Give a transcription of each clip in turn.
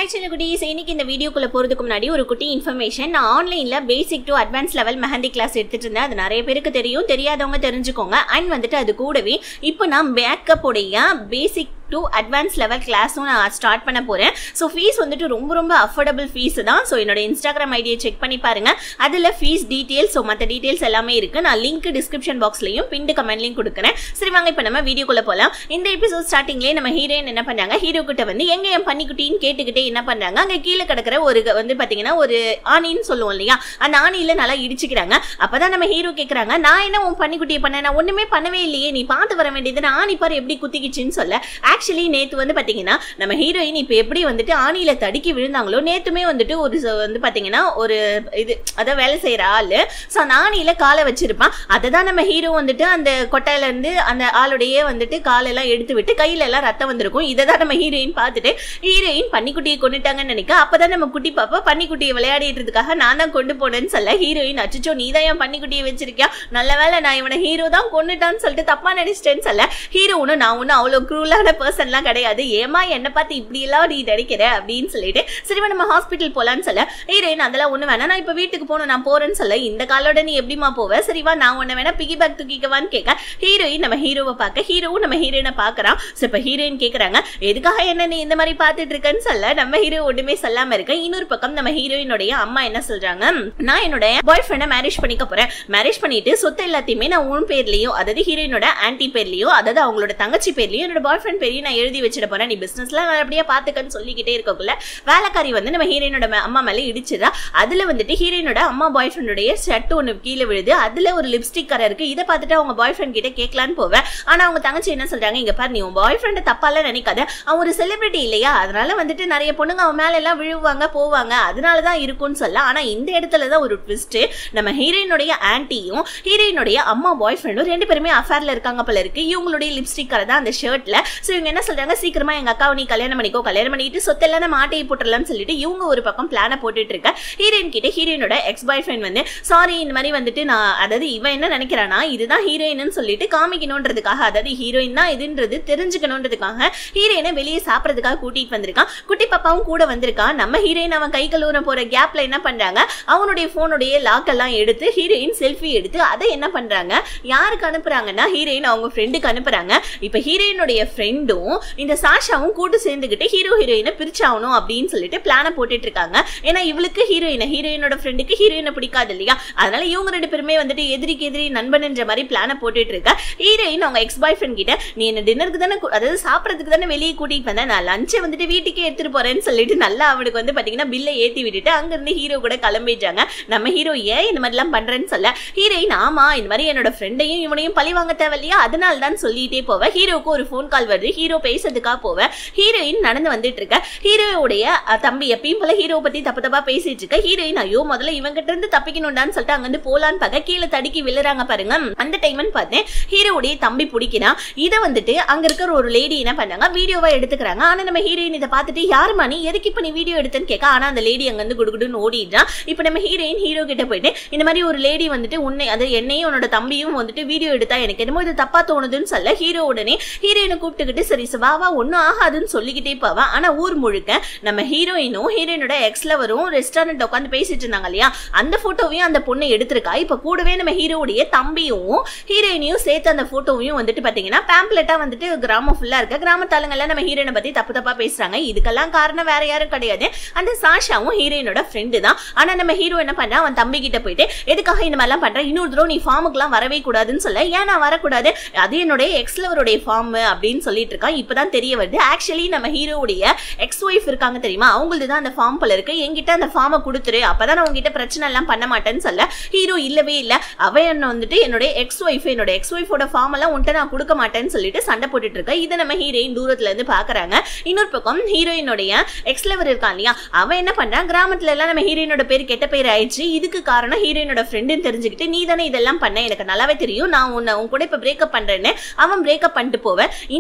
hi சின்ன குட்டீஸ் இன்னைக்கு இந்த வீடியோக்குள்ள போறதுக்கு முன்னாடி ஒரு குட்டி இன்ஃபர்மேஷன் நான் ஆன்லைன்ல basic to advance level mehndi class எடுத்துட்டு இருந்தேன் அது நிறைய பேருக்கு தெரியும் தெரியாதவங்க தெரிஞ்சுக்கோங்க அண்ட் வந்துட்டு அது கூடவே இப்போ நான் மேக்கப் உடைய பேசிக் டு அட்வான்ஸ் லெவல் கிளாஸும் நான் ஸ்டார்ட் பண்ண போறேன் ஸோ ஃபீஸ் வந்துட்டு ரொம்ப ரொம்ப அஃபோர்டபுள் ஃபீஸ் தான் ஸோ என்னோட இன்ஸ்டாகிராம் ஐடியை செக் பண்ணி பாருங்க அதில் ஃபீஸ் டீட்டெயில்ஸ் ஸோ மற்ற டீட்டெயில்ஸ் எல்லாமே இருக்கு நான் லிங்க் டிஸ்கிரிப்ஷன் பாக்ஸ்லையும் பிண்டு கமெண்ட்லையும் கொடுக்குறேன் சரி வாங்க இப்போ நம்ம வீடியோக்குள்ள போகலாம் இந்த எபிசோட் ஸ்டார்டிங்லேயே நம்ம ஹீரோயின் என்ன பண்ணாங்க ஹீரோ கிட்ட வந்து எங்க என் பண்ணிக்குட்டின்னு கேட்டுக்கிட்டே என்ன பண்றாங்க அங்கே கீழே கிடக்கிற ஒரு க- வந்து பார்த்தீங்கன்னா ஒரு ஆணின்னு சொல்லுவோம் இல்லையா அந்த ஆணியில நல்லா இடிச்சுக்கிறாங்க அப்பதான் நம்ம ஹீரோ கேட்குறாங்க நான் என்ன உன் பண்ணிக்குட்டியை பண்ணேன் நான் ஒண்ணுமே பண்ணவே இல்லையே நீ பார்த்து வர வேண்டியது நான் ஆணி பாரு எப்படி குத்திக்கிச்சுன்னு சொல்ல ஆக்சுவலி நேத்து வந்து பாத்தீங்கன்னா நம்ம ஹீரோயின் இப்போ எப்படி வந்துட்டு ஆணியில தடுக்கி விழுந்தாங்களோ நேத்துமே வந்துட்டு ஒரு ச- வந்து பாத்தீங்கன்னா ஒரு இது அதான் வேலை செய்யற ஆளு ஸோ அந்த ஆணியில காலை வச்சிருப்பான் அதை தான் நம்ம ஹீரோ வந்துட்டு அந்த கொட்டையில இருந்து அந்த ஆளுடைய வந்துட்டு காலெல்லாம் எடுத்து விட்டு கையில எல்லாம் ரத்தம் வந்திருக்கும் இதை தான் நம்ம ஹீரோயின் பார்த்துட்டு ஹீரோயின் பன்னிக்குட்டியை கொண்டுட்டாங்கன்னு நினைக்க அப்பதான் நம்ம குட்டி பாப்பா பன்னிக்குட்டியை விளையாடிட்டுறதுக்காக நான் தான் கொண்டு போனேன்னு சொல்ல ஹீரோயின் அச்சோ நீ தான் என் பன்னிக்குட்டியை வச்சிருக்கியா நல்ல வேளை நான் இவனை ஹீரோ தான் கொண்டுட்டான்னு சொல்லிட்டு தப்பா நினைச்சிட்டேன்னு சொல்ல ஹீரோ ஒன்றும் நான் ஒன்றும் அவ்வளோ க்ரூலான பர்சன்லாம் கிடையாது ஏமா என்னை பார்த்து இப்படி எல்லாம் நீ நடிக்கிற அப்படின்னு சொல்லிட்டு சரிவா நம்ம ஹாஸ்பிட்டல் போலான்னு சொல்ல ஹீரோயின் அதெல்லாம் ஒண்ணு வேணா நான் இப்போ வீட்டுக்கு போகணும் நான் போறேன்னு சொல்ல இந்த காலோட நீ எப்படிமா போவ சரிவா நான் உன்னை வேணா பிகி பேக் தூக்கிக்கவான்னு கேட்க ஹீரோயின் நம்ம ஹீரோவை பார்க்க ஹீரோவும் நம்ம ஹீரோயினை பார்க்கறான் ஸோ இப்போ ஹீரோயின் கேட்குறாங்க எதுக்காக என்ன நீ இந்த மாதிரி பார்த்துட்டு இருக்கேன்னு சொல்ல நம்ம ஹீரோ ஒண்ணுமே சொல்லாம இருக்க இன்னொரு பக்கம் நம்ம ஹீரோயினுடைய அம்மா என்ன சொல்றாங்க நான் என்னோட பாய் ஃப்ரெண்டை மேரேஜ் பண்ணிக்க போறேன் மேரேஜ் பண்ணிட்டு சொத்து எல்லாத்தையுமே நான் உன் பேர்லயோ அதாவது ஹீரோயினோட ஆன்டி பேர்லயோ அதாவது அவங்களோட தங்கச்சி பேர்லயோ என்னோட பாய் ஃப்ரெண்ட் பேரையும் நான் எழுதி வச்சிட போறேன் நீ பிசினஸ்லாம் நல்லபடியா பாத்துக்கன்னு சொல்லிக்கிட்டே இருக்கக்குள்ள வேலைக்காரி வந்து நம்ம ஹீரோயினோட மே- அம்மா மேல இடிச்சுதா அதுல வந்துட்டு ஹீரோயினோட அம்மா பாய் ஃப்ரெண்டுடைய ஷர்ட் ஒன்று கீழே விழுது அதுல ஒரு லிப்ஸ்டிக் கரை இருக்கு இதை பார்த்துட்டு அவங்க பாய் ஃப்ரெண்ட் கிட்ட கேட்கலான்னு போவேன் ஆனா அவங்க தங்கச்சி என்ன சொல்றாங்க இங்க பாரு நீ உன் பாய் ஃப்ரெண்டை தப்பாலாம் நினைக்காத அவன் ஒரு செலிபிரிட்டி இல்லையா அதனால வந்துட்டு நிறைய பொண்ணுங்க அவன் மேல எல்லாம் விழுவாங்க போவாங்க அதனால தான் இருக்கும்னு சொல்ல ஆனா இந்த இடத்துல தான் ஒரு ட்விஸ்ட் நம்ம ஹீரோயினுடைய ஆன்ட்டியும் ஹீரோயினுடைய அம்மா பாய் ஃப்ரெண்டும் ரெண்டு பேருமே அஃபேர்ல இருக்காங்க போல இருக்கு இவங்களுடைய லிப்ஸ்டிக் கரை தான் அந்த ஷர்ட்ல ஸோ இவங்க என்ன சொல்றாங்க சீக்கிரமா எங்க அக்காவை நீ கல்யாணம் பண்ணிக்கோ கல்யாணம் பண்ணிட்டு சொத்தெல்லாம் நம்ம ஆட்டையை போட்டுடலாம்னு சொல்லிட்டு இவங்க ஒரு பக்கம் பிளானை போட்டுட்டு இருக்க ஹீரோயின் கிட்ட ஹீரோயினோட எக்ஸ் பாய் ஃப்ரெண்ட் வந்து சாரி இந்த மாதிரி வந்துட்டு நான் அதாவது இவன் என்ன நினைக்கிறானா இதுதான் ஹீரோயின்னு சொல்லிட்டு காமிக்கணுன்றதுக்காக அதாவது ஹீரோயின் தான் இதுன்றது தெரிஞ்சுக்கணுன்றதுக்காக ஹீரோயினை வெளியே சாப்பிட்றதுக்காக கூட்டிட்டு வந்திருக்கான் குட்டி பாப்பாவும் கூட வந்திருக்கான் நம்ம ஹீரோயின் அவன் கை கழுவுற போற கேப்ல என்ன பண்றாங்க அவனுடைய போனுடைய லாக் எல்லாம் எடுத்து ஹீரோயின் செல்ஃபி எடுத்து அதை என்ன பண்றாங்க யாருக்கு அனுப்புறாங்கன்னா ஹீரோயின் அவங்க ஃப்ரெண்டுக்கு அனுப்புறாங்க இப்ப ஹீரோயினுடைய ஃப்ரெண்டும் இந்த சாஷாவும் கூட்டு சேர்ந்துக்கிட்டு ஹீரோ ஹீரோயினை பிரிச்சாகணும் அப்படின்னு சொல்லிட்டு பிளானை போட்டுட்டு இருக்காங்க ஏன்னா இவளுக்கு ஹீரோயினை ஹீரோயினோட ஃப்ரெண்டுக்கு ஹீரோயினை பிடிக்காது இல்லையா அதனால இவங்க ரெண்டு பேருமே வந்துட்டு எதிரிக்கு எதிரி நண்பன்ன்ற மாதிரி பிளானை போட்டுட்டு இருக்க ஹீரோயின் அவங்க எக்ஸ் பாய் ஃப்ரெண்ட் கிட்ட நீ என்ன டின்னருக்கு தானே கூ- அதாவது சாப்பிட்றதுக்கு தானே வெளியே கூட்டிட்டு வந்தேன் நான் லஞ்சை வந்துட்டு வீட்டுக்கே எடுத்துட்டு போறேன்னு சொல்லிட்டு நல்லா அவனுக்கு வந்து பாத்தீங்கன்னா பில்லை ஏத்தி விட்டுட்டு அங்க இருந்து ஹீரோ கூட கிளம்பிட்டாங்க நம்ம ஹீரோ ஏன் இந்த மாதிரிலாம் பண்றேன்னு சொல்ல ஹீரோயின் ஆமா இந்த மாதிரி என்னோட ஃப்ரெண்டையும் இவனையும் பழி வாங்க தேவையில்லையா அதனால தான் சொல்லிட்டே போவேன் ஹீரோக்கு ஒரு ஃபோன் கால் வருது ஹீரோ பேசுறதுக்காக போவேன் ஹீரோயின் நடந்து வந்துட்டு இருக்க ஹீரோவுடைய அஹ், தம்பி எப்பயும் போல ஹீரோ பத்தி தப்பு தப்பா பேசிட்டு இருக்க ஹீரோயின் ஐயோ முதல்ல இவங்கிட்ட இருந்து தப்பிக்கணும்டான்னு சொல்லிட்டு அங்கிருந்து போலான்னு பார்க்க கீழே தடுக்கி விழுறாங்க பாருங்க அந்த டைம்னு பார்த்தேன் ஹீரோவுடைய தம்பி பிடிக்கிறான் இதை வந்துட்டு அங்க இருக்கிற ஒரு லேடி என்ன பண்ணாங்க வீடியோவா எடுத்துக்கிறாங்க ஆனா நம்ம ஹீரோயின் இதை பார்த்துட்டு யாருமா நீ எதுக்கு இப்ப நீ வீடியோ எடுத்தேன்னு கேட்க ஆனா அந்த லேடி அங்க இருந்து குடுகுடுன்னு ஓடிடுறான் இப்ப நம்ம ஹீரோயின் ஹீரோ கிட்ட போயிட்டு இந்த மாதிரி ஒரு லேடி வந்துட்டு உன்னை அது என்னையும் உன்னோட தம்பியும் வந்துட்டு வீடியோ எடுத்தா எனக்கு என்னமோ இது தப்பா தோணுதுன்னு சொல்ல ஹீரோ உடனே ஹீரோயினை கூப்பிட்டுக்கிட்டு சரி வா வா ஒன்றும் ஆகாதுன்னு சொல்லிக்கிட்டே போவா ஆனா ஊர் முழுக்க நம்ம ஹீரோயினும் ஹீரோயினோட எக்ஸ்ல வரும் ரெஸ்டாரண்ட் உட்காந்து பேசிட்டு இருந்தாங்க இல்லையா அந்த போட்டோவையும் அந்த பொண்ணு எடுத்திருக்கா இப்ப கூடவே நம்ம ஹீரோவுடைய தம்பியும் ஹீரோயினையும் சேர்த்து அந்த போட்டோவையும் வந்துட்டு பாத்தீங்கன்னா பேம்ப்ளெட்டா வந்துட்டு கிராமம் ஃபுல்லா இருக்க கிராமத்தாளுங்க எல்லாம் நம்ம ஹீரோயினை பத்தி தப்பு தப்பா பேசுறாங்க இதுக்கெல்லாம் காரணம் வேற யாரும் கிடையாது அந்த சாஷாவும் ஹீரோயினோட ஃப்ரெண்டு தான் ஆனா நம்ம ஹீரோ என்ன பண்றான் அவன் தம்பி கிட்ட போயிட்டு எதுக்காக இந்த மாதிரிலாம் பண்ற இன்னொரு தடவை நீ ஃபார்முக்குலாம் வரவே கூடாதுன்னு சொல்ல ஏன் நான் வரக்கூடாது அது என்னுடைய எக்ஸ் லவருடைய ஃபார்ம் அப்படின்னு சொல்லிட்டு இருக்கான் இப்பதான் தெரிய வருது ஆக்சுவலி நம்ம ஹீரோவுடைய எக்ஸ் ஒய்ஃப் இருக்காங்க தெரியுமா அவங்களது தான் அந்த ஃபார்ம் போல இருக்கு என்கிட்ட அந்த ஃபார்மை கொடுத்துரு அப்பதான் நான் உங்ககிட்ட பிரச்சனை எல்லாம் பண்ண மாட்டேன்னு சொல்ல ஹீரோ இல்லவே இல்ல அவ என்ன வந்துட்டு என்னுடைய எக்ஸ் ஒய்ஃப் என்னோட எக்ஸ் ஒய்ஃபோட ஃபார்ம் எல்லாம் உன்ட்ட நான் கொடுக்க மாட்டேன்னு சொல்லிட்டு சண்டை போட்டுட்டு இருக்க இதை நம்ம ஹீரோயின் தூரத்துல இருந்து பாக்குறாங்க இன்னொரு பக்கம் ஹீரோயினுடைய எக்ஸ் லவர் இருக்கான் இல்லையா அவன் என்ன பண்றான் கிராமத்துல எல்லாம் நம்ம ஹீரோயினோட பேர் கெட்ட பேர் ஆயிடுச்சு இதுக்கு காரணம் ஹீரோயினோட ஃப்ரெண்டுன்னு தெரிஞ்சுக்கிட்டு நீ தானே இதெல்லாம் பண்ண எனக்கு நல்லாவே தெரியும் நான் உன்னை உன் கூட இப்ப பிரேக்கப் பண்றேன்னு அவன் பிரேக்கப் பண்ணிட்டு போவேன் இந்த கோவத்துல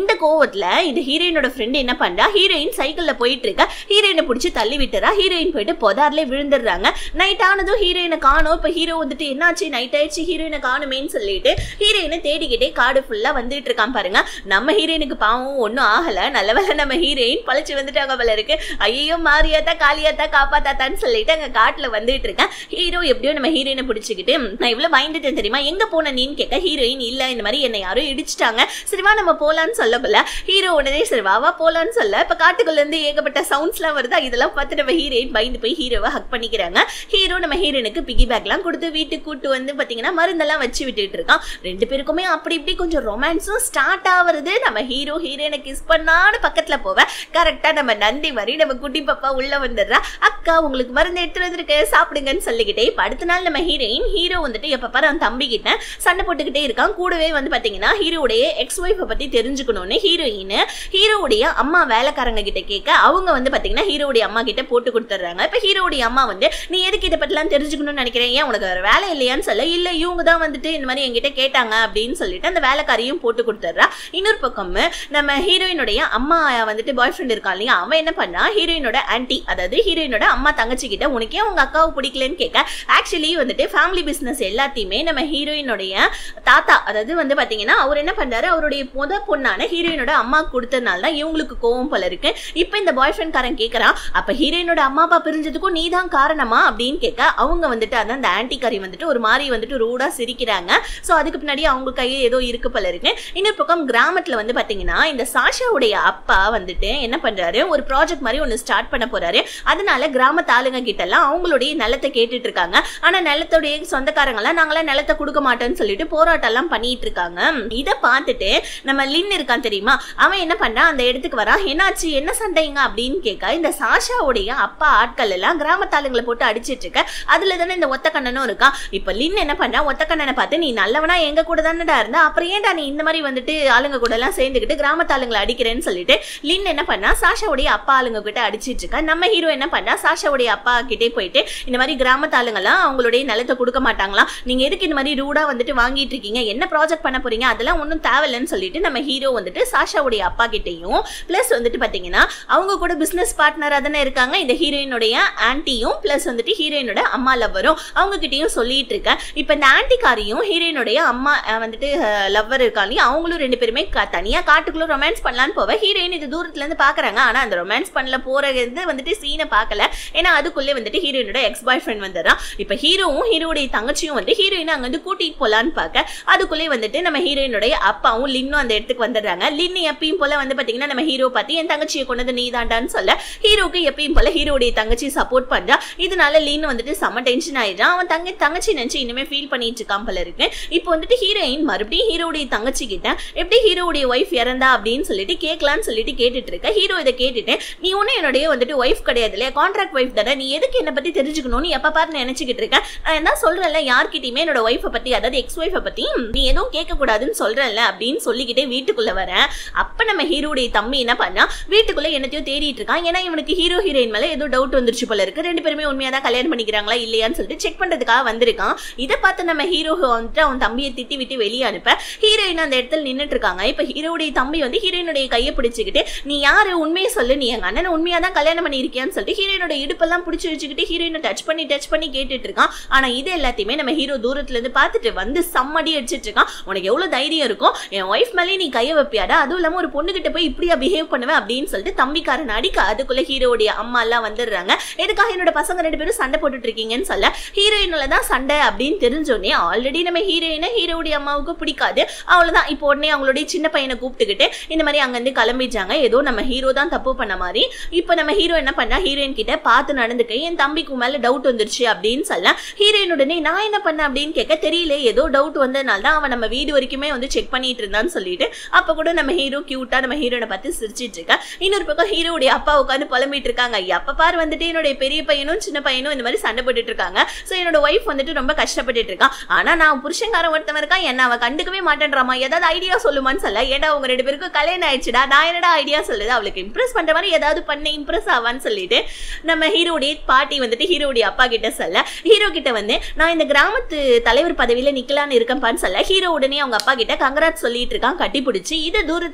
கோவத்துல இந்த ஹீரோயினோட ஃப்ரெண்ட் என்ன பண்றா ஹீரோயின் சைக்கிள்ல போயிட்டு இருக்க ஹீரோயினை பிடிச்சி தள்ளி விட்டுறா ஹீரோயின் போயிட்டு பொதார்ல விழுந்துடுறாங்க நைட் ஆனதும் ஹீரோயினை காணும் இப்ப ஹீரோ வந்துட்டு என்னாச்சு நைட் ஆயிடுச்சு ஹீரோயினை காணுமேன்னு சொல்லிட்டு ஹீரோயினை தேடிக்கிட்டே காடு ஃபுல்லா வந்துட்டு இருக்கான் பாருங்க நம்ம ஹீரோயினுக்கு பாவம் ஒன்றும் ஆகல நல்ல வேளை நம்ம ஹீரோயின் பழிச்சு வந்துட்டாங்க போல இருக்கு ஐயோ மாரியாத்தா காளியாத்தா காப்பாத்தாத்தான்னு சொல்லிட்டு அங்க காட்டுல வந்துட்டு இருக்கேன் ஹீரோ எப்படியோ நம்ம ஹீரோயினை பிடிச்சிக்கிட்டு நான் இவ்வளவு பயந்துட்டேன் தெரியுமா எங்க போன நீன்னு கேட்க ஹீரோயின் இல்ல இந்த மாதிரி என்னை யாரோ இடிச்சிட்டாங்க சரிவா நம்ம போலான்னு சொல்லக்குள்ள ஹீரோ உடனே சரி வா வா போலான்னு சொல்ல இப்ப காட்டுக்குள்ள இருந்து ஏகப்பட்ட சவுண்ட்ஸ்லாம் வருதா இதெல்லாம் பார்த்து நம்ம ஹீரோயின் பயந்து போய் ஹீரோவை ஹக் பண்ணிக்கிறாங்க ஹீரோ நம்ம ஹீரோயினுக்கு பிகி பேக்லாம் கொடுத்து வீட்டுக்கு கூட்டு வந்து பாத்தீங்கன்னா மருந்தெல்லாம் வச்சு விட்டுட்டு இருக்கான் ரெண்டு பேருக்குமே அப்படி இப்படி கொஞ்சம் ரொமான்ஸும் ஸ்டார்ட் ஆகுறது நம்ம ஹீரோ ஹீரோயினை கிஸ் பண்ணான்னு பக்கத்துல போவேன் கரெக்டா நம்ம நந்தி மாதிரி நம்ம குட்டி பாப்பா உள்ள வந்துடுறா அக்கா உங்களுக்கு மருந்து எடுத்துட்டு வந்திருக்கு சாப்பிடுங்கன்னு சொல்லிக்கிட்டே இப்ப அடுத்த நாள் நம்ம ஹீரோயின் ஹீரோ வந்துட்டு எப்ப பாரு அவன் தம்பி கிட்ட சண்டை போட்டுக்கிட்டே இருக்கான் கூடவே வந்து பாத்தீங்கன்னா ஹீரோடைய எக்ஸ் ஒய்ஃபை பத்தி தெரிஞ்சுக்கணும்னு ஹீரோயின் ஹீரோவுடைய அம்மா வேலைக்காரங்க கிட்ட கேட்க அவங்க வந்து பாத்தீங்கன்னா ஹீரோடைய அம்மா கிட்ட போட்டு கொடுத்துட்றாங்க இப்ப ஹீரோடைய அம்மா வந்து நீ எதுக்கு இதை பத்திலாம் தெரிஞ்சுக்கணும்னு நினைக்கிறேன் ஏன் உனக்கு வேற வேலை இல்லையான்னு சொல்ல இல்ல இவங்க தான் வந்துட்டு இந்த மாதிரி என்கிட்ட கேட்டாங்க அப்படின்னு சொல்லிட்டு அந்த வேலைக்காரியும் போட்டு கொடுத்துட்றா இன்னொரு பக்கம் நம்ம ஹீரோயினுடைய அம்மா வந்துட்டு பாய் ஃப்ரெண்ட் இருக்கான் இல்லையா அவன் என்ன பண்ணா ஹீரோயினோட ஆன்டி அதாவது ஹீரோயினோட அம்மா தங்கச்சி கிட்ட உனக்கே உங்க அக்காவை பிடிக்கலன்னு கேட்க ஆக்சுவலி வந்துட்டு ஃபேமிலி பிசினஸ் எல்லாத்தையுமே நம்ம ஹீரோயினுடைய தாத்தா அதாவது வந்து பாத்தீங்கன்னா அவர் என்ன பண்றாரு அவருடைய முத பொண்ணான ஹீரோயினோட அம்மா கொடுத்ததுனால தான் இவங்களுக்கு கோவம் போல இருக்கு இப்போ இந்த பாய் ஃப்ரெண்ட் காரன் கேட்கறான் அப்ப ஹீரோயினோட அம்மா அப்பா பிரிஞ்சதுக்கும் நீ தான் காரணமா அப்படின்னு கேட்க அவங்க வந்துட்டு அதான் அந்த ஆன்டி காரி வந்துட்டு ஒரு மாதிரி வந்துட்டு ரூடா சிரிக்கிறாங்க ஸோ அதுக்கு பின்னாடி அவங்க கையே ஏதோ இருக்கு போல இருக்கு இன்னொரு பக்கம் கிராமத்துல வந்து பாத்தீங்கன்னா இந்த சாஷாவுடைய அப்பா வந்துட்டு என்ன பண்றாரு ஒரு ப்ராஜெக்ட் மாதிரி ஒன்று ஸ்டார்ட் பண்ண போறாரு அதனால கிராமத்து ஆளுங்க கிட்ட எல்லாம் அவங்களுடைய நிலத்தை கேட்டுட்டு இருக்காங்க ஆனா நிலத்துடைய சொந்தக்காரங்க எல்லாம் நாங்களாம் நிலத்தை கொடுக்க மாட்டோம்னு சொல்லிட்டு போராட்டம் எல்லாம் பண்ணிட்டு இருக்காங்க இதை பார்த்துட்டு நம்ம லின் இருக்கான் தெரியுமா அவன் என்ன பண்றான் அந்த இடத்துக்கு வரான் என்னாச்சு என்ன சண்டைங்க அப்படின்னு கேட்க இந்த சாஷாவுடைய அப்பா ஆட்கள் எல்லாம் கிராமத்து ஆளுங்களை போட்டு அடிச்சிட்டு இருக்க அதுல தானே இந்த ஒத்த கண்ணனும் இருக்கான் இப்ப லின் என்ன பண்றா ஒத்த கண்ணனை பார்த்து நீ நல்லவனா எங்க கூட தானடா இருந்தா அப்புறம் ஏன்டா நீ இந்த மாதிரி வந்துட்டு ஆளுங்க கூட எல்லாம் சேர்ந்துக்கிட்டு கிராமத்து ஆளுங்களை அடிக்கிறேன்னு சொல்லிட்டு லின் என்ன பண்ணா சாஷாவுடைய அப்பா ஆளுங்க கிட்ட அடிச்சிட்டு இருக்கா நம்ம ஹீரோ என்ன பண்ணா சாஷாவுடைய அப்பா கிட்டே போயிட்டு இந்த மாதிரி கிராமத்து ஆளுங்கெல்லாம் அவங்களுடைய நிலத்தை கொடுக்க மாட்டாங்களாம் நீங்க எதுக்கு இந்த மாதிரி ரூடா வந்துட்டு வாங்கிட்டு இருக்கீங்க என்ன ப்ராஜெக்ட் பண்ண போறீங்க அதெல்லாம் ஒன்றும் தேவையில்லைன்னு சொல்லிட்டு நம்ம ஹீரோ வந்துட்டு சாஷாவுடைய அப்பா கிட்டேயும் பிளஸ் வந்துட்டு பாத்தீங்கன்னா அவங்க கூட பிசினஸ் பார்ட்னரா தானே இருக்காங்க இந்த ஹீரோயினுடைய ஆன்ட்டியும் பிளஸ் வந்துட்டு ஹீரோயினோட அம்மா லவ்வரும் அவங்க கிட்டயும் சொல்லிட்டு இருக்கேன் இப்போ இந்த ஆன்ட்டிக்காரியும் ஹீரோயினுடைய அம்மா அஹ், வந்துட்டு லவ்வர் இருக்காங்க அவங்களும் ரெண்டு பேருமே க- தனியா காட்டுக்குள்ள ரொமான்ஸ் பண்ணலான்னு போவ ஹீரோயின் இது தூரத்துல இருந்து பாக்குறாங்க ஆனா அந்த ரொமான்ஸ் பண்ணல போறது வந்துட்டு சீனை பார்க்கல ஏன்னா அதுக்குள்ளே வந்துட்டு ஹீரோயினோட எக்ஸ் பாய் ஃப்ரெண்ட் வந்துடுறான் இப்போ ஹீரோவும் ஹீரோடைய தங்கச்சியும் வந்து ஹீரோயினை அங்க வந்து கூட்டிட்டு போலான்னு பார்க்க அதுக்குள்ளே வந்துட்டு நம்ம ஹீரோயினுடைய அப்பாவும் லின்னும் அந்த இடத்துக்கு வந்துடுறாங்க லின்னு எப்பயும் போல வந்து பாத்தீங்கன்னா நம்ம ஹீரோ பார்த்து என் தங்கச்சியை கொண்டது நீ தாண்டான்னு சொல்ல ஹீரோக்கு எப்பயும் போல ஹீரோடைய தங்கச்சி சப்போர்ட் பண்றா இதனால லீன் வந்துட்டு செம்ம டென்ஷன் ஆயிடுறான் அவன் தங்க தங்கச்சி நினைச்சு இன்னுமே ஃபீல் பண்ணிட்டு இருக்கான் போல இருக்கு இப்போ வந்துட்டு ஹீரோயின் மறுபடியும் ஹீரோடைய தங்கச்சி கிட்ட எப்படி ஹீரோடைய ஒய்ஃப் இறந்தா அப்படின்னு சொல்லிட்டு கேட்கலான்னு சொல்லிட்டு கேட்டுட்டு இருக்க ஹீரோ இதை கேட்டுட்டு நீ ஒன்னும் என்னுடைய வந்துட்டு ஒய்ஃப் கிடையாது இல்லையா கான்ட்ராக்ட் ஒய்ஃப் தானே நீ எதுக்கு என்ன பத்தி தெரிஞ்சுக்கணும்னு எப்ப பாரு நினைச்சுக்கிட்டு இருக்க நான் என்ன சொல்றேன்ல யார்கிட்டயுமே என்னோட ஒய்ஃபை பத்தி அதாவது எக்ஸ் ஒய்ஃபை பத்தி நீ எதுவும் கேட்க கூடாதுன்னு சொல்றேன்ல அப்படின்னு சொல்லிக்கிட்டே வீட்டுக்குள்ள வரேன் அப்ப நம்ம ஹீரோடைய தம்பி என்ன பண்ணா வீட்டுக்குள்ள என்னத்தையோ தேடிட்டு இருக்கான் ஏன்னா இவனுக்கு ஹீரோ ஹீரோயின் மேல ஏதோ டவுட் வந்துருச்சு போல இருக்கு ரெண்டு பேருமே உண்மையா தான் கல்யாணம் பண்ணிக்கிறாங்களா இல்லையான்னு சொல்லிட்டு செக் பண்றதுக்காக வந்திருக்கான் இதை பார்த்து நம்ம ஹீரோ வந்துட்டு அவன் தம்பியை திட்டி விட்டு வெளியே அனுப்ப ஹீரோயின் அந்த இடத்துல நின்னுட்டு இருக்காங்க இப்ப ஹீரோடைய தம்பி வந்து ஹீரோயினுடைய கையை பிடிச்சுக்கிட்டு நீ யாரு உண்மையை சொல்லு நீ எங்க அண்ணனை உண்மையா தான் கல்யாணம் பண்ணியிருக்கியான்னு சொல்லிட்டு ஹீரோயினோட இடுப்பெல்லாம் பிடிச்சி வச்சுக்கிட்டு ஹீரோயினை டச் பண்ணி டச் பண்ணி கேட்டுட்டு இருக்கான் ஆனா இது எல்லாத்தையுமே நம்ம ஹீரோ தூரத்துல இருந்து பார்த்துட்டு வந்து சம்மடி அடிச்சிட்டு இருக்கான் உனக்கு எவ்வளவு தைரியம் இருக்கும் என் ஒய்ஃப் மேலே நீ கையை வைப்பியாடா அதுவும் இல்லாம ஒரு பொண்ணுகிட்ட போய் இப்படியா பிஹேவ் பண்ணுவேன் அப்படின்னு சொல்லிட்டு தம்பிக்காரன் அடிக்க அதுக்குள்ள ஹீரோடைய அம்மா எல்லாம் வந்துடுறாங்க எதுக்காக என்னோட பசங்க ரெண்டு பேரும் சண்டை போட்டுட்டு இருக்கீங்கன்னு சொல்ல ஹீரோயினால தான் சண்டை அப்படின்னு தெரிஞ்சோடனே ஆல்ரெடி நம்ம ஹீரோயினை ஹீரோடைய அம்மாவுக்கு பிடிக்காது அவ்வளவுதான் இப்போ உடனே அவங்களுடைய சின்ன பையனை கூப்பிட்டுக்கிட்டு இந்த மாதிரி அங்கிருந்து கிளம்பிட்டாங்க ஏதோ நம்ம ஹீரோ தான் தப்பு பண்ண மாதிரி இப்போ நம்ம ஹீரோ என்ன பண்ணா ஹீரோயின் கிட்ட பார்த்து நடந்துக்க என் தம்பிக்கு மேல டவுட் வந்துருச்சு அப்படின்னு சொல்ல ஹீரோயின் உடனே நான் என்ன பண்ணேன் அப்படின்னு கேட்க தெரியல ஏதோ டவுட் வந்ததுனால தான் அவன் நம்ம வீடு வரைக்குமே வந்து செக் பண்ணிட்டு இருந்தான்னு சொல்லிட்டு அப்ப கூட நம்ம ஹீரோ கியூட்டா நம்ம ஹீரோனை பார்த்து சிரிச்சிட்டு இருக்கா இன்னொரு பக்கம் ஹீரோடைய அப்பா உட்காந்து புலம்பிட்டு இருக்காங்க எப்ப பாரு வந்துட்டு என்னுடைய பெரிய பையனும் சின்ன பையனும் இந்த மாதிரி சண்டை போட்டுட்டு இருக்காங்க சோ என்னோட ஒய்ஃப் வந்துட்டு ரொம்ப கஷ்டப்பட்டுட்டு இருக்கான் ஆனா நான் புருஷன்காரன் ஒருத்தவன் இருக்கான் என்ன அவ கண்டுக்கவே மாட்டேன்றாமா ஏதாவது ஐடியா சொல்லுமான்னு சொல்ல ஏடா உங்க ரெண்டு பேருக்கும் கல்யாணம் ஆயிடுச்சுடா நான் என்னடா ஐடியா சொல்லுது அவளுக்கு இம்ப்ரெஸ் பண்ற மாதிரி ஏதாவது பண்ண இம்ப்ரெஸ் ஆவான்னு சொல்லிட்டு நம்ம ஹீரோடைய பாட்டி வந்துட்டு ஹீரோடைய அப்பா கிட்ட சொல்ல ஹீரோ கிட்ட வந்து நான் இந்த கிராமத்து தலைவர் பதவியில நிக்கலான்னு இருக்கேன்பான்னு சொல்ல ஹீரோ உடனே அவங்க அப்பா கிட்ட கங்கராட் சொல்லிட்டு இருக்கான் கட்டி பிடிச்சி இது தூரத்துல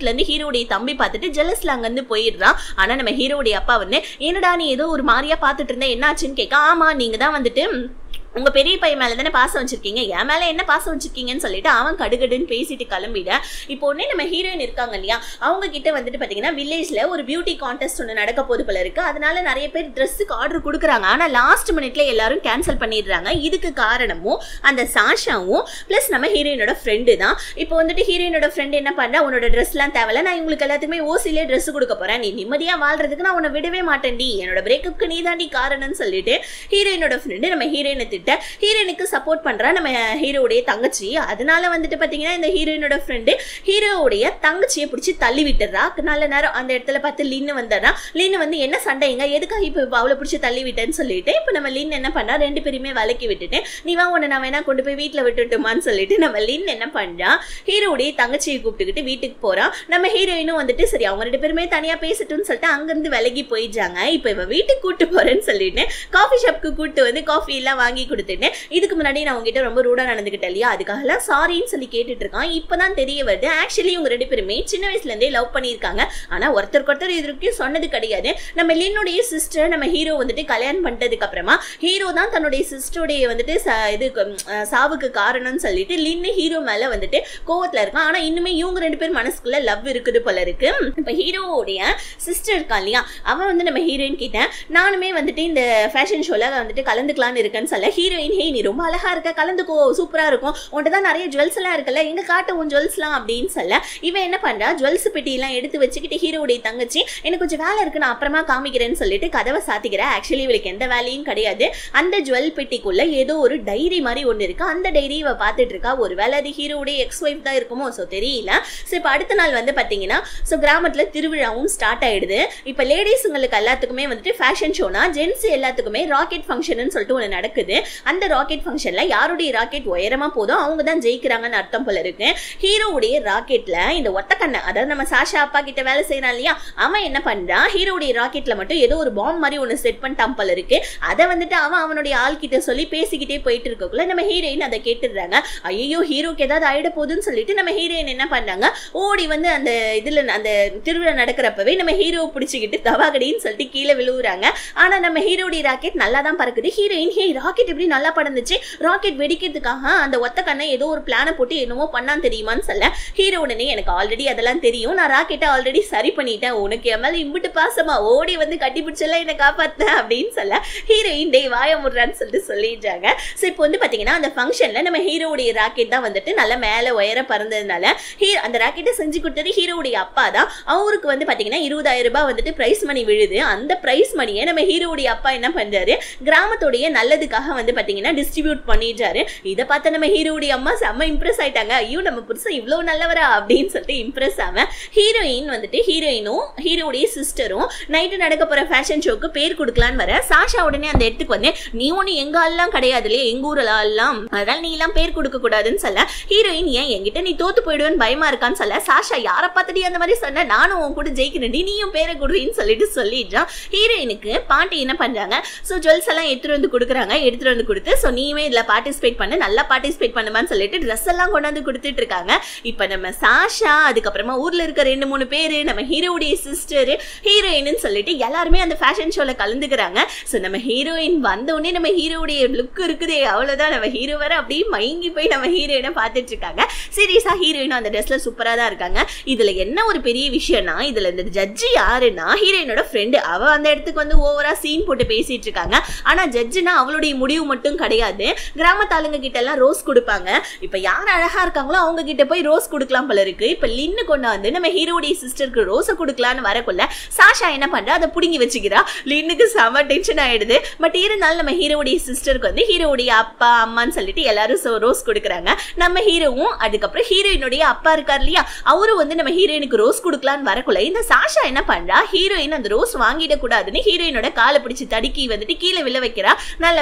தூரத்துல இருந்து ஹீரோடைய தம்பி பார்த்துட்டு ஜெலஸ்ல அங்க இருந்து போயிடுறான் ஆனா நம்ம ஹீரோடைய அப்பா வந்து என்னடா நீ ஏதோ ஒரு மாதிரியா பார்த்துட்டு இருந்த என்னாச்சுன்னு கேட்க ஆமா நீங்க தான் வந்துட்டு ம், உங்க பெரிய பையன் மேல தானே பாசம் வச்சிருக்கீங்க என் மேல என்ன பாசம் வச்சிருக்கீங்கன்னு சொல்லிட்டு அவன் கடுகடுன்னு பேசிட்டு கிளம்பிட இப்போ உடனே நம்ம ஹீரோயின் இருக்காங்க இல்லையா அவங்க கிட்ட வந்துட்டு பாத்தீங்கன்னா வில்லேஜ்ல ஒரு பியூட்டி கான்டெஸ்ட் ஒன்று நடக்க போது போல இருக்கு அதனால நிறைய பேர் ட்ரெஸ்ஸுக்கு ஆர்டர் கொடுக்குறாங்க ஆனா லாஸ்ட் மினிட்ல எல்லாரும் கேன்சல் பண்ணிடுறாங்க இதுக்கு காரணமும் அந்த சாஷாவும் ப்ளஸ் நம்ம ஹீரோயினோட ஃப்ரெண்டு தான் இப்போ வந்துட்டு ஹீரோயினோட ஃப்ரெண்ட் என்ன பண்ணா உன்னோட ட்ரெஸ்லாம் தேவையில்ல நான் இவங்களுக்கு எல்லாத்துக்குமே ஓசிலே ட்ரெஸ் கொடுக்க போறேன் நீ நிம்மதியா வாழ்றதுக்கு நான் உன்னை விடவே மாட்டேன்டி என்னோட பிரேக்கப்க்கு நீ தாண்டி காரணம்னு சொல்லிட்டு ஹீரோயினோட ஃப்ரெண்டு நம்ம ஹீரோயினை திட்ட ஹீரோயினுக்கு சப்போர்ட் பண்றா நம்ம ஹீரோவுடைய தங்கச்சி அதனால வந்துட்டு பாத்தீங்கன்னா இந்த ஹீரோயினோட ஃப்ரெண்டு ஹீரோவுடைய தங்கச்சியை பிடிச்சி தள்ளி விட்டுறா நல்ல நேரம் அந்த இடத்துல பார்த்து லின்னு வந்தாரா லின்னு வந்து என்ன சண்டைங்க எதுக்காக இப்போ அவளை பிடிச்சி தள்ளி விட்டேன்னு சொல்லிட்டு இப்போ நம்ம லின் என்ன பண்ணா ரெண்டு பேருமே விலக்கி விட்டுட்டு நீ வா உன்னை நான் வேணா கொண்டு போய் வீட்டில் விட்டுட்டுமான்னு சொல்லிட்டு நம்ம லின் என்ன பண்றா ஹீரோவுடைய தங்கச்சியை கூப்பிட்டுக்கிட்டு வீட்டுக்கு போறான் நம்ம ஹீரோயினும் வந்துட்டு சரி அவங்க ரெண்டு பேருமே தனியா பேசட்டும்னு சொல்லிட்டு அங்கிருந்து விலகி போயிடுறாங்க இப்போ இவ வீட்டுக்கு கூட்டு போறேன்னு சொல்லிட்டு காஃபி ஷாப்க்கு கூட்டு வந்து காஃபி எல்லாம் வாங்கி கொடுத்துட்டு இதுக்கு முன்னாடி நான் உங்ககிட்ட ரொம்ப ரூடா நடந்துக்கிட்டேன் இல்லையா அதுக்காகலாம் சாரின்னு சொல்லி கேட்டுட்டு இருக்கான் இப்பதான் தெரிய வருது ஆக்சுவலி இவங்க ரெண்டு பேருமே சின்ன வயசுல இருந்தே லவ் பண்ணியிருக்காங்க ஆனா ஒருத்தருக்கு ஒருத்தர் இது வரைக்கும் சொன்னது கிடையாது நம்ம லின்னுடைய சிஸ்டர் நம்ம ஹீரோ வந்துட்டு கல்யாணம் பண்ணிட்டதுக்கு அப்புறமா ஹீரோ தான் தன்னுடைய சிஸ்டருடைய வந்துட்டு ச- இது ம், அஹ், சாவுக்கு காரணம்னு சொல்லிட்டு லின்னு ஹீரோ மேல வந்துட்டு கோவத்துல இருக்கான் ஆனா இன்னுமே இவங்க ரெண்டு பேர் மனசுக்குள்ள லவ் இருக்குது போல இருக்கு இப்ப ஹீரோவுடைய சிஸ்டர் இருக்கான் இல்லையா அவன் வந்து நம்ம ஹீரோயின் கிட்ட நானுமே வந்துட்டு இந்த ஃபேஷன் ஷோல வந்துட்டு கலந்துக்கலாம்னு இருக்கேன்னு சொல்ல ஹீரோயின் ஹே நீ ரொம்ப அழகா இருக்க கலந்துக்கோ சூப்பரா இருக்கும் உன்கிட்ட தான் நிறைய ஜுவல்ஸ் எல்லாம் இருக்குல்ல எங்க காட்டு உன் ஜுவல்ஸ்லாம் அப்படின்னு சொல்ல இவன் என்ன பண்றா ஜுவல்ஸ் பெட்டி எல்லாம் எடுத்து வச்சுக்கிட்டு ஹீரோவுடைய தங்கச்சி எனக்கு கொஞ்சம் வேலை இருக்கு நான் அப்புறமா காமிக்கிறேன்னு சொல்லிட்டு கதவை சாத்திக்கிறா ஆக்சுவலி இவளுக்கு எந்த வேலையும் கிடையாது அந்த ஜுவல் பெட்டிக்குள்ள ஏதோ ஒரு டைரி மாதிரி ஒன்று இருக்கு அந்த டைரி இவ பார்த்துட்டு இருக்கா ஒருவேளை அது ஹீரோவுடைய எக்ஸ் ஒய்ஃப் தான் இருக்குமோ ஸோ தெரியல ஸோ இப்போ அடுத்த நாள் வந்து பார்த்தீங்கன்னா ஸோ கிராமத்தில் திருவிழாவும் ஸ்டார்ட் ஆயிடுது இப்போ லேடிஸுங்களுக்கு எல்லாத்துக்குமே வந்துட்டு ஃபேஷன் ஷோனா ஜென்ஸ் எல்லாத்துக்குமே ராக்கெட் ஃபங்க்ஷன் சொல்லிட்டு ஒன்று நடக்குது அந்த ராக்கெட் ஃபங்க்ஷனில் யாருடைய ராக்கெட் உயரமாக போதோ அவங்க தான் ஜெயிக்கிறாங்கன்னு அர்த்தம் போல இருக்கு ஹீரோவுடைய ராக்கெட்ல இந்த ஒத்தக்கண்ணை அதாவது நம்ம சாஷா அப்பா கிட்ட வேலை செய்யறான் இல்லையா அவன் என்ன பண்றான் ஹீரோவுடைய ராக்கெட்ல மட்டும் ஏதோ ஒரு பாம் மாதிரி ஒன்று செட் பண்ணிட்டான் போல இருக்கு அதை வந்துட்டு அவன் அவனுடைய ஆள் கிட்ட சொல்லி பேசிக்கிட்டே போயிட்டு இருக்கக்குள்ள நம்ம ஹீரோயின் அதை கேட்டுடுறாங்க ஐயோ ஹீரோக்கு ஏதாவது ஆயிட போகுதுன்னு சொல்லிட்டு நம்ம ஹீரோயின் என்ன பண்றாங்க ஓடி வந்து அந்த இதுல அந்த திருவிழா நடக்கிறப்பவே நம்ம ஹீரோ பிடிச்சிக்கிட்டு தவாகடின்னு சொல்லிட்டு கீழே விழுவுறாங்க ஆனா நம்ம ஹீரோடைய ராக்கெட் நல்லா தான் பறக்குது ஹீரோயின் ஹே ராக்கெட் எப்படி நல்லா பறந்துச்சு ராக்கெட் வெடிக்கிறதுக்காக அந்த ஒத்த கண்ணை ஏதோ ஒரு பிளானை போட்டு என்னமோ பண்ணான்னு தெரியுமான்னு சொல்ல ஹீரோ உடனே எனக்கு ஆல்ரெடி அதெல்லாம் தெரியும் நான் ராக்கெட்டை ஆல்ரெடி சரி பண்ணிட்டேன் உனக்கு என் மேல இம்பிட்டு பாசமா ஓடி வந்து கட்டி பிடிச்செல்லாம் என்னை காப்பாத்தேன் அப்படின்னு சொல்ல ஹீரோயின் டே வாய முடுறான்னு சொல்லிட்டு சொல்லிடுறாங்க ஸோ இப்போ வந்து பாத்தீங்கன்னா அந்த ஃபங்க்ஷன்ல நம்ம ஹீரோவுடைய ராக்கெட் தான் வந்துட்டு நல்லா மேலே உயர பறந்ததுனால ஹீ அந்த ராக்கெட்டை செஞ்சு கொடுத்தது ஹீரோவுடைய அப்பா தான் அவருக்கு வந்து பாத்தீங்கன்னா இருபதாயிரம் ரூபாய் வந்துட்டு பிரைஸ் மணி விழுது அந்த பிரைஸ் மணியை நம்ம ஹீரோவுடைய அப்பா என்ன பண்றாரு கிராமத்துடைய நல்லதுக்காக வந்து பாத்தீங்கன்னா டிஸ்ட்ரிபியூட் பண்ணிடுறாரு இதை பார்த்த நம்ம ஹீரோவுடைய அம்மா செம்ம இம்ப்ரெஸ் ஆயிட்டாங்க ஐயோ நம்ம புருஷன் இவ்வளவு நல்லவரா அப்படின்னு சொல்லிட்டு இம்ப்ரெஸ் ஆவேன் ஹீரோயின் வந்துட்டு ஹீரோயினும் ஹீரோவுடைய சிஸ்டரும் நைட்டு நடக்க போற ஃபேஷன் ஷோக்கு பேர் கொடுக்கலான்னு வர சாஷா உடனே அந்த இடத்துக்கு வந்து நீ ஒண்ணு எங்க ஆள்லாம் கிடையாது இல்லையா எங்க ஊர்ல ஆள்லாம் அதனால நீ எல்லாம் பேர் கொடுக்க கூடாதுன்னு சொல்ல ஹீரோயின் ஏன் என்கிட்ட நீ தோத்து போயிடுவேன்னு பயமா இருக்கான்னு சொல்ல சாஷா யாரை பார்த்துட்டு அந்த மாதிரி சொன்ன நானும் உன் கூட ஜெயிக்கிறேன் நீயும் பேரை கொடுறீன்னு சொல்லிட்டு சொல்லிடுறான் ஹீரோயினுக்கு பாட்டி என்ன பண்றாங்க ஸோ ஜுவல்ஸ் எல்லாம் எடுத்துட்டு வந்து கொடுக்குறாங்க எடுத்துட்டு வந்து கொடுத்து ஸோ நீயுமே இதுல பார்ட்டிசிபேட் பண்ணு நல்லா பார்ட்டிசிபேட் பண்ணுமான்னு சொல்லிட்டு ட்ரெஸ் எல்லாம் கொண்டாந்து கொடுத்துட்டு இருக்காங்க இப்போ நம்ம சாஷா அதுக்கப்புறமா ஊர்ல இருக்க ரெண்டு மூணு பேரு நம்ம ஹீரோவுடைய சிஸ்டர் ஹீரோயின்னு சொல்லிட்டு எல்லாருமே அந்த ஃபேஷன் ஷோல கலந்துக்கிறாங்க ஸோ நம்ம ஹீரோயின் வந்த உடனே நம்ம ஹீரோவுடைய லுக் இருக்குதே அவ்வளவுதான் நம்ம ஹீரோ வர அப்படியே மயங்கி போய் நம்ம ஹீரோயினை பார்த்துட்டு இருக்காங்க சீரியஸா ஹீரோயினும் அந்த ட்ரெஸ்ல சூப்பரா தான் இருக்காங்க இதுல என்ன ஒரு பெரிய விஷயம்னா இதுல இந்த ஜட்ஜி யாருன்னா ஹீரோயினோட ஃப்ரெண்டு அவ அந்த இடத்துக்கு வந்து ஓவரா சீன் போட்டு பேசிட்டு இருக்காங்க ஆனா ஜட்ஜுனா அவளுடைய முடிவு மட்டும் கிடையாது கிராமத்தாளுங்க கிட்ட எல்லாம் ரோஸ் கொடுப்பாங்க இப்ப யார் அழகா இருக்காங்களோ அவங்க கிட்ட போய் ரோஸ் கொடுக்கலாம் போல இருக்கு இப்ப லின்னு கொண்டு வந்து நம்ம ஹீரோடைய சிஸ்டருக்கு ரோஸை கொடுக்கலான்னு வரக்குள்ள சாஷா என்ன பண்றா அதை புடுங்கி வச்சுக்கிறா லின்னுக்கு செம டென்ஷன் ஆயிடுது பட் இருந்தாலும் நம்ம ஹீரோடைய சிஸ்டருக்கு வந்து ஹீரோவுடைய அப்பா அம்மான்னு சொல்லிட்டு எல்லாரும் ரோஸ் கொடுக்குறாங்க நம்ம ஹீரோவும் அதுக்கப்புறம் ஹீரோயினுடைய அப்பா இருக்கார் இல்லையா அவரும் வந்து நம்ம ஹீரோயினுக்கு ரோஸ் கொடுக்கலான்னு வரக்குள்ள இந்த சாஷா என்ன பண்றா ஹீரோயின் அந்த ரோஸ் வாங்கிட கூடாதுன்னு ஹீரோயினோட காலை பிடிச்சு தடுக்கி வந்துட்டு கீழே விழ வைக்கிறா நல்ல வேலை நம்ம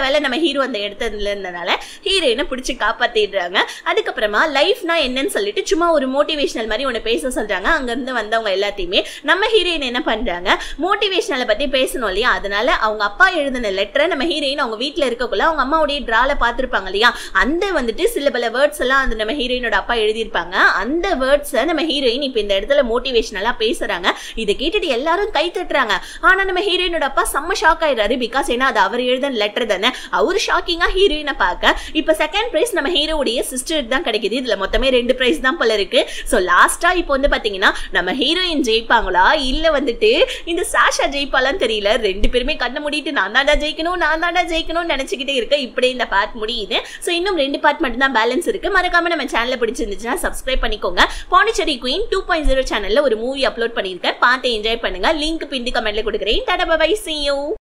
ஹீரோ அந்த இடத்துல இருந்தனால ஹீரோயினை பிடிச்சி காப்பாத்திடுறாங்க அதுக்கப்புறமா லைஃப்னா என்னன்னு சொல்லிட்டு சும்மா ஒரு மோட்டிவேஷனல் மாதிரி ஒன்று பேச சொல்றாங்க அங்கிருந்து வந்தவங்க எல்லாத்தையுமே நம்ம ஹீரோயின் என்ன பண்றாங்க மோட்டிவேஷனலை பத்தி பேசணும் இல்லையா அதனால அவங்க அப்பா எழுதின லெட்டரை நம்ம ஹீரோயின் அவங்க வீட்டில் இருக்கக்குள்ள அவங்க அம்மாவுடைய ட்ரால பார்த்துருப்பாங்க இல்லையா அந்த வந்துட்டு சில பல வேர்ட்ஸ் எல்லாம் அந்த நம்ம ஹீரோயினோட அப்பா எழுதியிருப்பாங்க அந்த வேர்ட்ஸை நம்ம ஹீரோயின் இப்போ இந்த இடத்துல மோட்டிவேஷனலா பேசுறாங்க இதை கேட்டுட்டு எல்லாரும் கை தட்டுறாங்க ஆனா நம்ம ஹீரோயினோட அப்பா செம்ம ஷாக் ஆயிடுறாரு பிகாஸ் ஏன்னா அது அவர் எழுதின லெட்டர் தானே அவரு ஷாக்கிங்கா ஹீரோயினை பார்க்க இப்போ செகண்ட் பிரைஸ் நம்ம ஹீரோவுடைய சிஸ்டருக்கு தான் கிடைக்குது இதுல மொத்தமே ரெண்டு பிரைஸ் தான் போல இருக்கு ஸோ லாஸ்டா இப்போ வந்து பாத்தீங்கன்னா நம்ம ஹீரோயின் ஜெயிப்பாங்களா இல்ல வந்துட்டு இந்த சாஷா ஜெயிப்பாலான்னு தெரியல ரெண்டு பேருமே கண்ணை மூடிட்டு நான் தாண்டா ஜெயிக்கணும் நான் தாண்டா ஜெயிக்கணும்னு நினைச்சுக்கிட்டே இருக்க இப்படி இந்த பார்ட் முடியுது ஸோ இன்னும் ரெண்டு பார்ட் மட்டும் தான் பேலன்ஸ் இருக்கு மறக்காம நம்ம சேனலை பிடிச்சிருந்துச்சுன்னா சப்ஸ்கிரைப் பண்ணிக்கோங்க Pondicherry queen two point zero சேனல்ல ஒரு மூவி அப்லோட் பண்ணியிருக்கேன் பார்த்து என்ஜாய் பண்ணுங்க லிங்க் பிந்தி கமெண்ட்ல கொடுக்குறேன் டாடா பை சி யூ